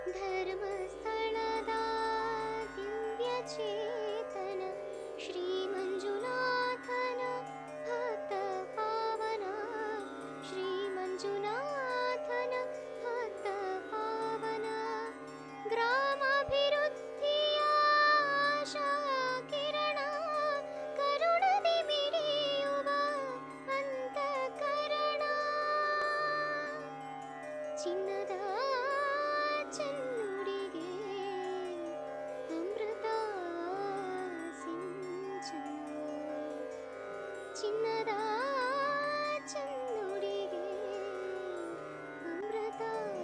ಧರ್ಮಸ್ಥಳದ ದಿವ್ಯ ಚೇತನ ಶ್ರೀ ಮಂಜುನಾಥನ ಭಕ್ತ ಪಾವನ ಶ್ರೀ ಮಂಜುನಾಥನ ಭಕ್ತ ಪಾವನ ಗ್ರಾಮಾಭಿವೃದ್ಧಿಯ ಆಶಾ ಕಿರಣ ಕರುಣದಿ ಮಿಡಿಯುವ ಅಂತಃಕರಣ ಚಿನ್ನದ ಚೆನ್ನುಡಿಗೆ ಅಮೃತ ಸಿಂಚನ ಚಿನ್ನದ ಚೆನ್ನುಡಿಗೆ ಅಮೃತ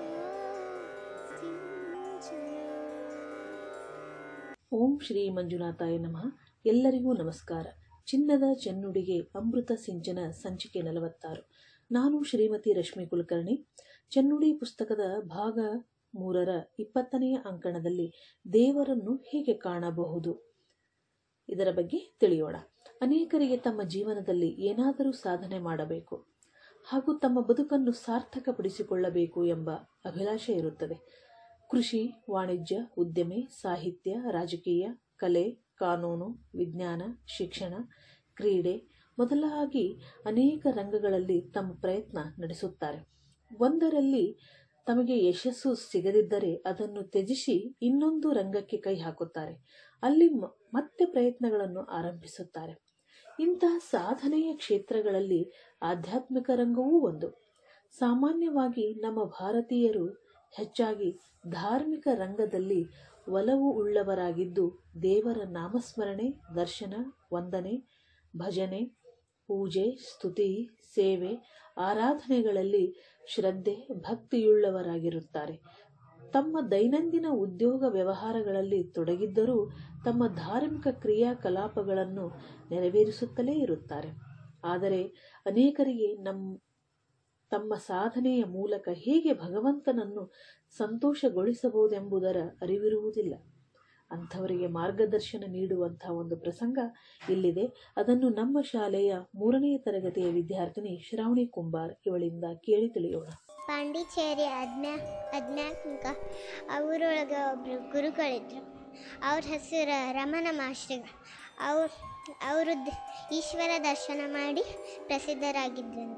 ಸಿಂಚನ ಓಂ ಶ್ರೀ ಮಂಜುನಾಥಾಯ ನಮಃ ಎಲ್ಲರಿಗೂ ನಮಸ್ಕಾರ ಚಿನ್ನದ ಚೆನ್ನುಡಿಗೆ ಅಮೃತ ಸಿಂಚನ ಸಂಚಿಕೆ ನಲವತ್ತಾರು ನಾನು ಶ್ರೀಮತಿ ರಶ್ಮಿ ಕುಲಕರ್ಣಿ ಚೆನ್ನುಡಿ ಪುಸ್ತಕದ ಭಾಗ ಮೂರರ ಇಪ್ಪತ್ತನೆಯ ಅಂಕಣದಲ್ಲಿ ದೇವರನ್ನು ಹೇಗೆ ಕಾಣಬಹುದು ಇದರ ಬಗ್ಗೆ ತಿಳಿಯೋಣ ಅನೇಕರಿಗೆ ತಮ್ಮ ಜೀವನದಲ್ಲಿ ಏನಾದರೂ ಸಾಧನೆ ಮಾಡಬೇಕು ಹಾಗೂ ತಮ್ಮ ಬದುಕನ್ನು ಸಾರ್ಥಕಪಡಿಸಿಕೊಳ್ಳಬೇಕು ಎಂಬ ಅಭಿಲಾಷೆ ಇರುತ್ತದೆ ಕೃಷಿ ವಾಣಿಜ್ಯ ಉದ್ಯಮೆ ಸಾಹಿತ್ಯ ರಾಜಕೀಯ ಕಲೆ ಕಾನೂನು ವಿಜ್ಞಾನ ಶಿಕ್ಷಣ ಕ್ರೀಡೆ ಮೊದಲಾಗಿ ಅನೇಕ ರಂಗಗಳಲ್ಲಿ ತಮ್ಮ ಪ್ರಯತ್ನ ನಡೆಸುತ್ತಾರೆ ಒಂದರಲ್ಲಿ ತಮಗೆ ಯಶಸ್ಸು ಸಿಗದಿದ್ದರೆ ಅದನ್ನು ತ್ಯಜಿಸಿ ಇನ್ನೊಂದು ರಂಗಕ್ಕೆ ಕೈ ಹಾಕುತ್ತಾರೆ ಅಲ್ಲಿ ಮ- ಮತ್ತೆ ಪ್ರಯತ್ನಗಳನ್ನು ಆರಂಭಿಸುತ್ತಾರೆ ಇಂತಹ ಸಾಧನೆಯ ಕ್ಷೇತ್ರಗಳಲ್ಲಿ ಆಧ್ಯಾತ್ಮಿಕ ರಂಗವೂ ಒಂದು ಸಾಮಾನ್ಯವಾಗಿ ನಮ್ಮ ಭಾರತೀಯರು ಹೆಚ್ಚಾಗಿ ಧಾರ್ಮಿಕ ರಂಗದಲ್ಲಿ ಒಲವು ಉಳ್ಳವರಾಗಿದ್ದು ದೇವರ ನಾಮಸ್ಮರಣೆ ದರ್ಶನ ವಂದನೆ ಭಜನೆ ಪೂಜೆ ಸ್ತುತಿ ಸೇವೆ ಆರಾಧನೆಗಳಲ್ಲಿ ಶ್ರದ್ಧೆ ಭಕ್ತಿಯುಳ್ಳವರಾಗಿರುತ್ತಾರೆ ತಮ್ಮ ದೈನಂದಿನ ಉದ್ಯೋಗ ವ್ಯವಹಾರಗಳಲ್ಲಿ ತೊಡಗಿದ್ದರೂ ತಮ್ಮ ಧಾರ್ಮಿಕ ಕ್ರಿಯಾಕಲಾಪಗಳನ್ನು ನೆರವೇರಿಸುತ್ತಲೇ ಇರುತ್ತಾರೆ ಆದರೆ ಅನೇಕರಿಗೆ ನಮ್ಮ ತಮ್ಮ ಸಾಧನೆಯ ಮೂಲಕ ಹೇಗೆ ಭಗವಂತನನ್ನು ಸಂತೋಷಗೊಳಿಸಬಹುದೆಂಬುದರ ಅರಿವಿರುವುದಿಲ್ಲ ಅಂಥವರಿಗೆ ಮಾರ್ಗದರ್ಶನ ನೀಡುವಂತಹ ಒಂದು ಪ್ರಸಂಗ ಇಲ್ಲಿದೆ ಅದನ್ನು ನಮ್ಮ ಶಾಲೆಯ ಮೂರನೇ ತರಗತಿಯ ವಿದ್ಯಾರ್ಥಿನಿ ಶ್ರಾವಣಿ ಕುಂಬಾರ್ ಇವಳಿಂದ ಕೇಳಿ ತಿಳಿಯೋಣ ಪಾಂಡಿಚೇರಿ ಅಜ್ಞಾ ಅಜ್ಞಾತ್ಮಿಕ ಅವರೊಳಗೆ ಒಬ್ಬರು ಗುರುಗಳಿದ್ರು ಅವ್ರ ಹೆಸರು ರಮಣ ಮಾಸ್ಟ್ರಿಗಳು ಅವ್ರು ಅವರು ದ- ಈಶ್ವರ ದರ್ಶನ ಮಾಡಿ ಪ್ರಸಿದ್ಧರಾಗಿದ್ರಂತ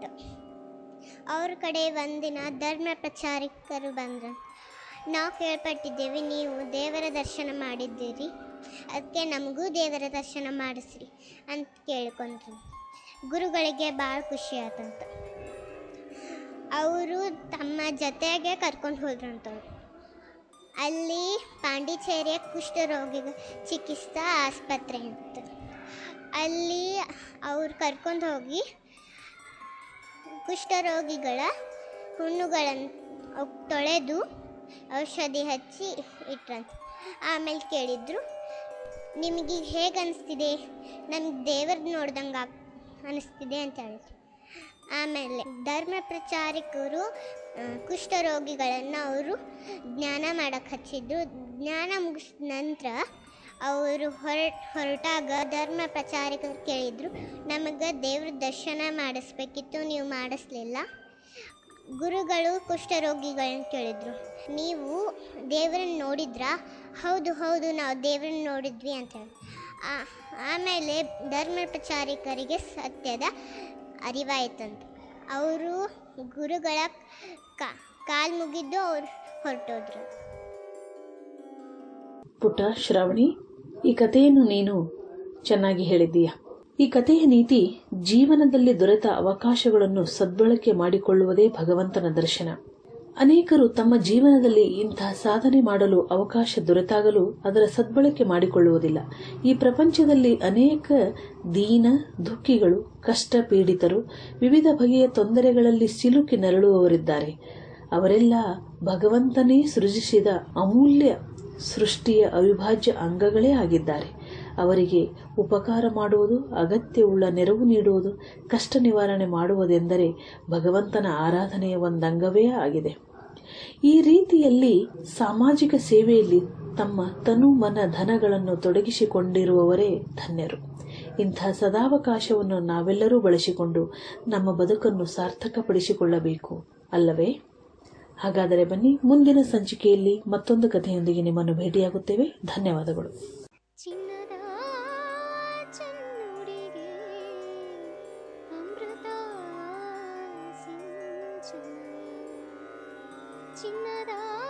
ಅವ್ರ ಕಡೆ ಒಂದಿನ ಧರ್ಮ ಪ್ರಚಾರಕರು ಬಂದ್ರು ನಾವು ಕೇಳ್ಪಟ್ಟಿದ್ದೇವೆ ನೀವು ದೇವರ ದರ್ಶನ ಮಾಡಿದ್ದೀರಿ ಅದಕ್ಕೆ ನಮಗೂ ದೇವರ ದರ್ಶನ ಮಾಡಿಸ್ರಿ ಅಂತ ಕೇಳ್ಕೊಂಡ್ರು ಗುರುಗಳಿಗೆ ಭಾಳ ಖುಷಿ ಆತಂತ ಅವರು ತಮ್ಮ ಜೊತೆಗೆ ಕರ್ಕೊಂಡು ಹೋದ್ರಂತವ್ರು ಅಲ್ಲಿ ಪಾಂಡಿಚೇರಿಯ ಕುಷ್ಠರೋಗಿಗ ಚಿಕಿತ್ಸಾ ಆಸ್ಪತ್ರೆ ಅಂತ ಅಲ್ಲಿ ಅವ್ರು ಕರ್ಕೊಂಡು ಹೋಗಿ ಕುಷ್ಠರೋಗಿಗಳ ಹುಣ್ಣುಗಳನ್ನು ಅವ್ ತೊಳೆದು ಔಷಧಿ ಹಚ್ಚಿ ಇಟ್ರಂತ ಆಮೇಲೆ ಕೇಳಿದ್ರು ನಿಮಗೆ ಹೇಗೆ ಅನಿಸ್ತಿದೆ ನಮ್ಗೆ ದೇವ್ರ ನೋಡ್ದಂಗೆ ಆಗ್ ಅನಿಸ್ತಿದೆ ಅಂತ ಹೇಳಿದ್ರು ಆಮೇಲೆ ಧರ್ಮ ಪ್ರಚಾರಕರು ಆ, ಕುಷ್ಠರೋಗಿಗಳನ್ನು ಅವರು ಜ್ಞಾನ ಮಾಡಕ್ಕೆ ಹಚ್ಚಿದ್ರು ಜ್ಞಾನ ಮುಗಿಸಿದ ನಂತರ ಅವರು ಹೊರ ಹೊರಟಾಗ ಧರ್ಮ ಪ್ರಚಾರಕರು ಕೇಳಿದರು ನಮಗೆ ದೇವ್ರ ದರ್ಶನ ಮಾಡಿಸ್ಬೇಕಿತ್ತು ನೀವು ಮಾಡಿಸ್ಲಿಲ್ಲ ಗುರುಗಳು ಕುಷ್ಠರೋಗಿಗಳನ್ನ ಕೇಳಿದ್ರು ನೀವು ದೇವರನ್ನ ನೋಡಿದ್ರಾ ಹೌದು ಹೌದು ನಾವು ದೇವರನ್ನ ನೋಡಿದ್ವಿ ಅಂತ ಹೇಳಿ ಆ- ಆಮೇಲೆ ಧರ್ಮ ಪ್ರಚಾರಕರಿಗೆ ಸತ್ಯದ ಅರಿವಾಯ್ತಂತ ಅವರು ಗುರುಗಳ ಕಾಲು ಮುಗಿದ್ದು ಅವ್ರು ಹೊರಟೋದ್ರು ಪುಟ್ಟ ಶ್ರಾವಣಿ ಈ ಕಥೆಯನ್ನು ನೀನು ಚೆನ್ನಾಗಿ ಹೇಳಿದ್ದೀಯ ಈ ಕಥೆಯ ನೀತಿ ಜೀವನದಲ್ಲಿ ದೊರೆತ ಅವಕಾಶಗಳನ್ನು ಸದ್ಬಳಕೆ ಮಾಡಿಕೊಳ್ಳುವುದೇ ಭಗವಂತನ ದರ್ಶನ ಅನೇಕರು ತಮ್ಮ ಜೀವನದಲ್ಲಿ ಇಂತಹ ಸಾಧನೆ ಮಾಡಲು ಅವಕಾಶ ದೊರೆತಾಗಲೂ ಅದರ ಸದ್ಬಳಕೆ ಮಾಡಿಕೊಳ್ಳುವುದಿಲ್ಲ ಈ ಪ್ರಪಂಚದಲ್ಲಿ ಅನೇಕ ದೀನ ದುಃಖಿಗಳು ಕಷ್ಟ ಪೀಡಿತರು ವಿವಿಧ ಬಗೆಯ ತೊಂದರೆಗಳಲ್ಲಿ ಸಿಲುಕಿ ನರಳುವವರಿದ್ದಾರೆ ಅವರೆಲ್ಲ ಭಗವಂತನೇ ಸೃಜಿಸಿದ ಅಮೂಲ್ಯ ಸೃಷ್ಟಿಯ ಅವಿಭಾಜ್ಯ ಅಂಗಗಳೇ ಆಗಿದ್ದಾರೆ ಅವರಿಗೆ ಉಪಕಾರ ಮಾಡುವುದು ಅಗತ್ಯವುಳ್ಳ ನೆರವು ನೀಡುವುದು ಕಷ್ಟ ನಿವಾರಣೆ ಮಾಡುವುದೆಂದರೆ ಭಗವಂತನ ಆರಾಧನೆಯ ಒಂದಂಗವೇ ಆಗಿದೆ ಈ ರೀತಿಯಲ್ಲಿ ಸಾಮಾಜಿಕ ಸೇವೆಯಲ್ಲಿ ತಮ್ಮ ತನು ಮನ ಧನಗಳನ್ನು ತೊಡಗಿಸಿಕೊಂಡಿರುವವರೇ ಧನ್ಯರು ಇಂಥ ಸದಾವಕಾಶವನ್ನು ನಾವೆಲ್ಲರೂ ಬಳಸಿಕೊಂಡು ನಮ್ಮ ಬದುಕನ್ನು ಸಾರ್ಥಕಪಡಿಸಿಕೊಳ್ಳಬೇಕು ಅಲ್ಲವೇ ಹಾಗಾದರೆ ಬನ್ನಿ ಮುಂದಿನ ಸಂಚಿಕೆಯಲ್ಲಿ ಮತ್ತೊಂದು ಕಥೆಯೊಂದಿಗೆ ನಿಮ್ಮನ್ನು ಭೇಟಿಯಾಗುತ್ತೇವೆ ಧನ್ಯವಾದಗಳು ಚಿನ್ನದ ಚೆನ್ನುಡಿಗೆ ಅಮೃತ ಸಿಂಚನ ಚಿನ್ನದ